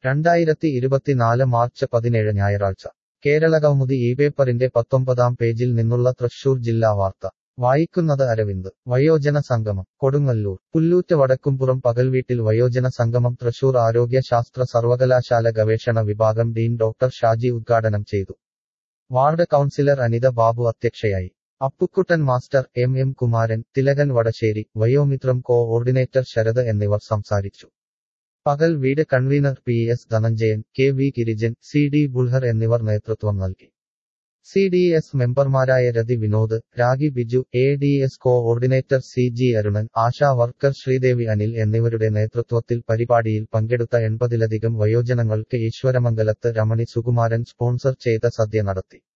രണ്ടായിരത്തി ഇരുപത്തിനാല് മാർച്ച് പതിനേഴ് ഞായറാഴ്ച കേരളകൗമുദി ഈ പേപ്പറിന്റെ പത്തൊമ്പതാം പേജിൽ നിന്നുള്ള തൃശൂർ ജില്ലാ വാർത്ത വായിക്കുന്നത് അരവിന്ദ് വയോജന സംഗമം കൊടുങ്ങല്ലൂർ പുല്ലൂറ്റ് വടക്കുംപുറം പകൽവീട്ടിൽ വയോജന സംഗമം തൃശൂർ ആരോഗ്യ ശാസ്ത്ര സർവകലാശാല ഗവേഷണ വിഭാഗം ഡീൻ ഡോക്ടർ ഷാജി ഉദ്ഘാടനം ചെയ്തു വാർഡ് കൗൺസിലർ അനിത ബാബു അധ്യക്ഷയായി Appukuttan master M M Kumaran Thilakan Vadasseri Vayomithram coordinator Sarath എന്നിവർ സംസാരിച്ചു പകൽ വീട് convener P S Dhananjayan K V Girijan C D Bulhar എന്നിവർ നേതൃത്വം നൽകി സി ഡി എസ് മെമ്പർമാരായ Rathi Vinod Ragi Biju A D S coordinator C G Arunan Asha worker Sreedevi Anil എന്നിവരുടെ നേതൃത്വത്തിൽ പരിപാടിയിൽ പങ്കെടുത്ത എൺപതിലധികം വയോജനങ്ങൾക്ക് ഈശ്വരമംഗലത്ത് രമണി സുകുമാരൻ സ്പോൺസർ ചെയ്ത സദ്യ നടത്തി